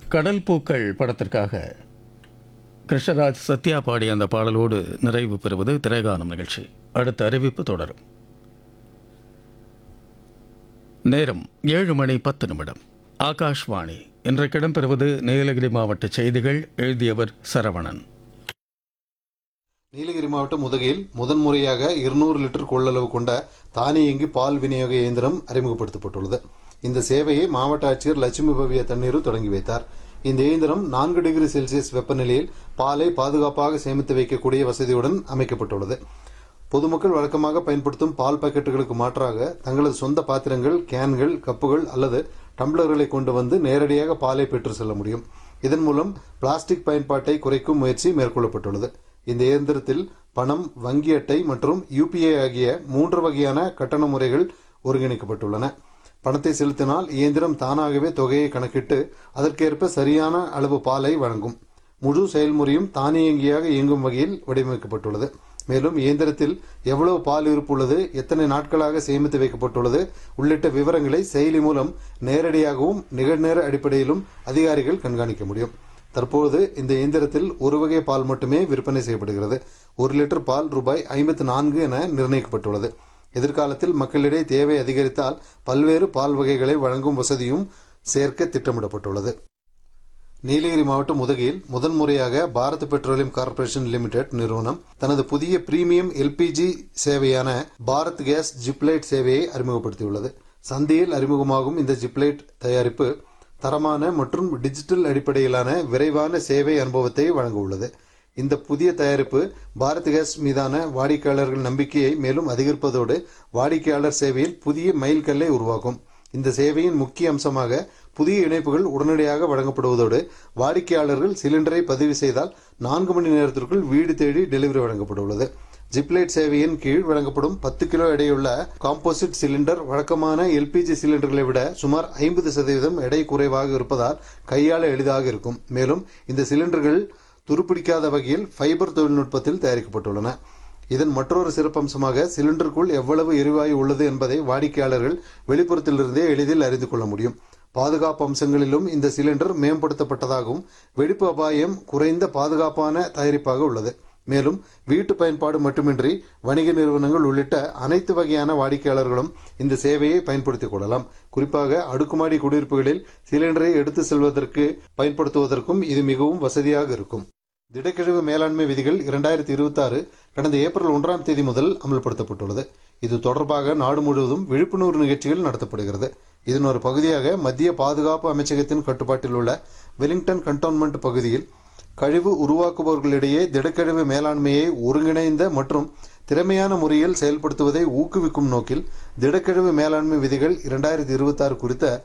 கடல் பூக்கள் படத்திற்காக கிருஷ்ணராஜ் சத்யா பாடிய அந்த பாடலோடு நிறைவு பெறுவது திரைகானம் நிகழ்ச்சி அடுத்த அறிவிப்பு தொடரும் நேரம் ஏழு மணி பத்து நிமிடம் ஆகாஷ்வாணி இன்றைக்கு இடம்பெறுவது நீலகிரி மாவட்ட செய்திகள் எழுதியவர் சரவணன் நீலகிரி மாவட்டம் உதகையில் முதன்முறையாக இருநூறு லிட்டர் கொள்ளளவு கொண்ட தானியங்கி பால் விநியோக இயந்திரம் அறிமுகப்படுத்தப்பட்டுள்ளது இந்த சேவையை மாவட்ட ஆட்சியர் லட்சுமி பவிய தண்ணீரு தொடங்கி வைத்தார் இந்த இயந்திரம் நான்கு டிகிரி செல்சியஸ் வெப்பநிலையில் பாலை பாதுகாப்பாக சேமித்து வைக்கக்கூடிய வசதியுடன் அமைக்கப்பட்டுள்ளது பொதுமக்கள் வழக்கமாக பயன்படுத்தும் பால் பாக்கெட்டுகளுக்கு மாற்றாக தங்களது சொந்த பாத்திரங்கள் கேன்கள் கப்புகள் அல்லது டம்ளர்களை கொண்டு வந்து நேரடியாக பாலை பெற்று செல்ல முடியும் இதன் மூலம் பிளாஸ்டிக் பயன்பாட்டை குறைக்கும் முயற்சி மேற்கொள்ளப்பட்டுள்ளது இந்த இயந்திரத்தில் பணம் வங்கி அட்டை மற்றும் யூபிஐ ஆகிய மூன்று வகையான கட்டண முறைகள் ஒருங்கிணைக்கப்பட்டுள்ளன பணத்தை செலுத்தினால் இயந்திரம் தானாகவே தொகையை கணக்கிட்டு அதற்கேற்ப சரியான அளவு பாலை வழங்கும் முழு செயல்முறையும் தானியங்கியாக இயங்கும் வகையில் வடிவமைக்கப்பட்டுள்ளது மேலும் இயந்திரத்தில் எவ்வளவு பால் இருப்பு உள்ளது எத்தனை நாட்களாக சேமித்து வைக்கப்பட்டுள்ளது உள்ளிட்ட விவரங்களை செயலி மூலம் நேரடியாகவும் நிகழ்நேர அடிப்படையிலும் அதிகாரிகள் கண்காணிக்க முடியும் தற்போது இந்த இயந்திரத்தில் ஒரு வகை பால் மட்டுமே விற்பனை செய்யப்படுகிறது ஒரு லிட்டர் பால் ரூபாய் ஐம்பத்தி நான்கு என நிர்ணயிக்கப்பட்டுள்ளது எதிர்காலத்தில் மக்களிடையே தேவை அதிகரித்தால் பல்வேறு பால் வகைகளை வழங்கும் வசதியும் சேர்க்க திட்டமிடப்பட்டுள்ளது நீலகிரி மாவட்டம் உதகையில் முதன்முறையாக பாரத் பெட்ரோலியம் கார்ப்பரேஷன் லிமிடெட் நிறுவனம் தனது புதிய பிரீமியம் எல்பிஜி சேவையான பாரத் கேஸ் ஜிப்லைட் சேவையை அறிமுகப்படுத்தியுள்ளது சந்தையில் அறிமுகமாகும் இந்த ஜிப்லைட் தயாரிப்பு தரமான மற்றும் டிஜிட்டல் அடிப்படையிலான விரைவான சேவை அனுபவத்தை வழங்க உள்ளது இந்த புதிய தயாரிப்பு பாரத் கேஸ் மீதான வாடிக்கையாளர்கள் நம்பிக்கையை மேலும் அதிகரிப்பதோடு வாடிக்கையாளர் சேவையில் புதிய மைல்கல்லை உருவாக்கும் இந்த சேவையின் முக்கிய அம்சமாக புதிய இணைப்புகள் உடனடியாக வழங்கப்படுவதோடு வாடிக்கையாளர்கள் சிலிண்டரை பதிவு செய்தால் நான்கு மணி நேரத்திற்குள் வீடு தேடி டெலிவரி வழங்கப்பட்டுள்ளது ஜிப்லைட் சேவையின் கீழ் வழங்கப்படும் பத்து கிலோ எடையுள்ள காம்போசிட் சிலிண்டர் வழக்கமான எல்பிஜி சிலிண்டர்களை விட சுமார் ஐம்பது சதவீதம் எடை குறைவாக இருப்பதால் கையாள எளிதாக இருக்கும் மேலும் இந்த சிலிண்டர்கள் துருப்பிடிக்காத வகையில் ஃபைபர் தொழில்நுட்பத்தில் தயாரிக்கப்பட்டுள்ளன இதன் மற்றொரு சிறப்பம்சமாக சிலிண்டருக்குள் எவ்வளவு எரிவாயு உள்ளது என்பதை வாடிக்கையாளர்கள் வெளிப்புறத்திலிருந்தே எளிதில் அறிந்து கொள்ள முடியும் பாதுகாப்பு அம்சங்களிலும் இந்த சிலிண்டர் மேம்படுத்தப்பட்டதாகவும் வெடிப்பு அபாயம் குறைந்த பாதுகாப்பான தயாரிப்பாக உள்ளது மேலும் வீட்டு பயன்பாடு மட்டுமின்றி வணிக நிறுவனங்கள் உள்ளிட்ட அனைத்து வகையான வாடிக்கையாளர்களும் இந்த சேவையை பயன்படுத்திக் கொள்ளலாம் குறிப்பாக அடுக்குமாடி குடியிருப்புகளில் சிலிண்டரை எடுத்து செல்வதற்கு பயன்படுத்துவதற்கும் இது மிகவும் வசதியாக இருக்கும் திடக்கழிவு மேலாண்மை விதிகள் இரண்டாயிரத்தி இருபத்தி ஆறு கடந்த ஏப்ரல் ஒன்றாம் தேதி முதல் அமல்படுத்தப்பட்டுள்ளது இது தொடர்பாக நாடு முழுவதும் விழிப்புணர்வு நிகழ்ச்சிகள் நடத்தப்படுகிறது இதன் ஒரு பகுதியாக மத்திய பாதுகாப்பு அமைச்சகத்தின் கட்டுப்பாட்டில் உள்ள வெலிங்டன் கண்டோன்மெண்ட் பகுதியில் கழிவு உருவாக்குபவர்களிடையே திடக்கழிவு மேலாண்மையை ஒருங்கிணைந்த மற்றும் திறமையான முறையில் செயல்படுத்துவதை ஊக்குவிக்கும் நோக்கில் திடக்கழிவு மேலாண்மை விதிகள் இரண்டாயிரத்தி இருபத்தி ஆறு குறித்த